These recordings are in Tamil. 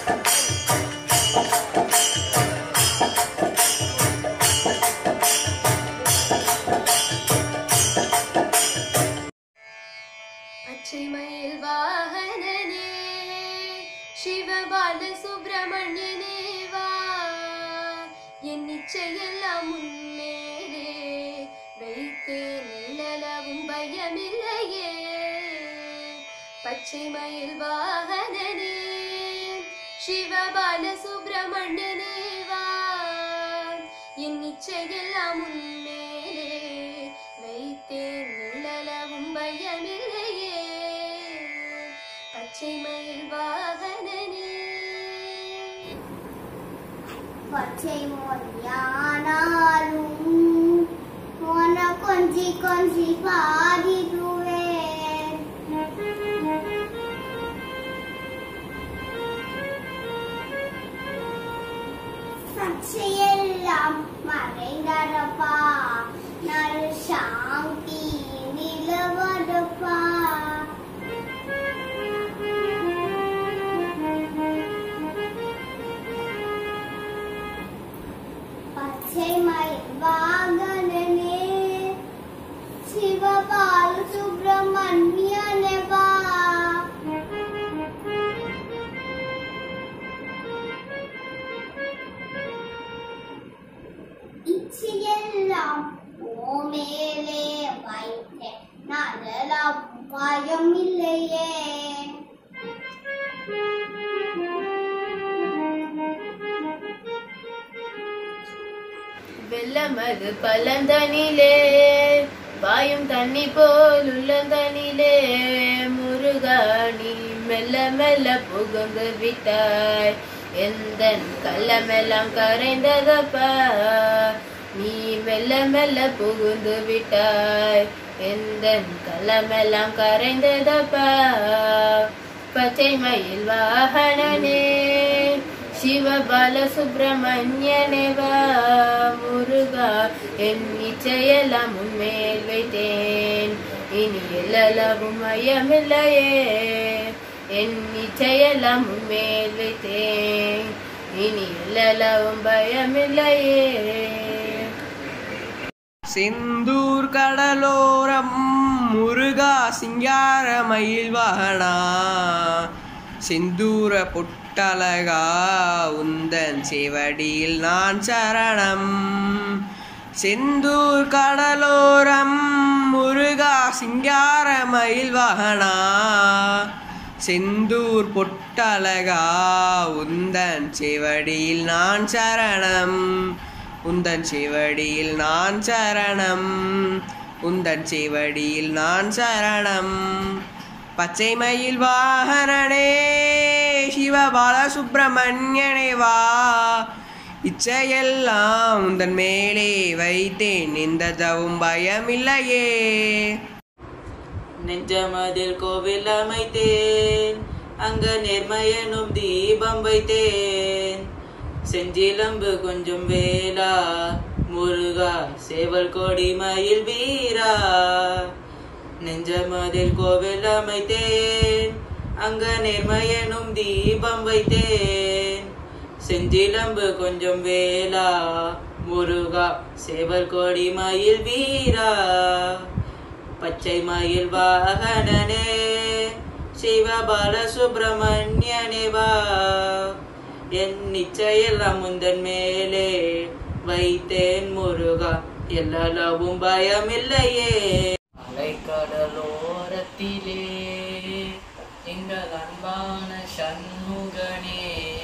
பச்சை மயில் வாகனனே சிவபால சுப்பிரமணியனே வா என் நிச்சயெல்லாம் முன்னேறே வைத்தேன் நிழலவும் பயமில்லையே பச்சை மயில் வாகனனே சிவபால சுப்பிரமணியனே வா என் நிச்சயெல்லாம் முன்னேறே வைத்தேன் நிழலவும் பயமில்லையே பச்சை மயில் வாகனனே பச்சை மொழியானாலும் உன கொஞ்சி கொஞ்சி பாடிடுவேன் சர்ச்சையெல்லாம் மறைந்தடப்பா நல் சாந்தி நிலவடப்பா பச்சை மயில் வாகனனே சிவபால சுப்பிரமணியனே வா இச்சையெல்லாம் ஓ மேலே வைத்தேன் நல்லலாம் பயம் இல்லையே வெள்ளமது பழந்தனிலே பாயும் தண்ணி போல் உள்ளந்தனிலே முருகா நீ மெல்ல மெல்ல புகுந்து விட்டாய் எந்த கள்ளமெல்லாம் கரைந்ததப்பா நீ மெல்ல மெல்ல புகுந்து விட்டாய் எந்த கள்ளமெல்லாம் கரைந்ததப்பா பச்சை மயில் வாகனனே சிவபால சுப்பிரமணியனே வா முருகா என் இச்சையெல்லாம் உன்மேல் வைத்தேன் இனி எல்லளவும் மயமில்லையே என் இச்சையெல்லாம் உன்மேல் வைத்தேன் இனி எல்லளவும் பயமில்லையே செந்தூர் கடலோரம் முருகா சிங்கார மயில் வாகனா செந்தூர பொட்டழகா உந்தன் செவடியில் நான் சரணம் செந்தூர் கடலோரம் முருகா சிங்கார மயில் வாகனா செந்தூர் பொட்டழகா உந்தன் செவடியில் நான் சரணம் உந்தன் செவடியில் நான் சரணம் உந்தன் செவடியில் நான் சரணம் பச்சை மயில் வாகனனே சிவபால சுப்பிரமணியனே வா இச்சையெல்லாம் உந்தன் மேலே வைத்தேன் எந்த தவும் பயமில்லையே நெஞ்சமதில் கோவில் அமைத்தேன் அங்க நேர்மையனும் தீபம் வைத்தேன் செஞ்சிலம்பு கொஞ்சம் வேலா முருகா சேவல் கொடி மயில் வீரா நெஞ்சமதில் கோவில் அமைத்தேன் அங்க நேர்மையனும் தீபம் வைத்தேன் செஞ்சிலம்பு கொஞ்சம் வேலா முருகா சேவல் கொடி மயில் வீரா பச்சை மயில் வாகனனே சிவபால சுப்பிரமணியனே வா என் நிச்சயெல்லாம் முந்தன் மேலே வைத்தேன் முருகா எல்லாவும் பயமில்லையே அலைக்கடலோரத்திலே எங்கள் அன்பான சண்முகனே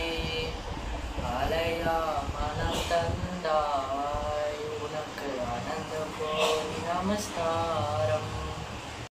அலையா மனம் தந்தாய் உனக்கு ஆனந்த போய் நமஸ்கார்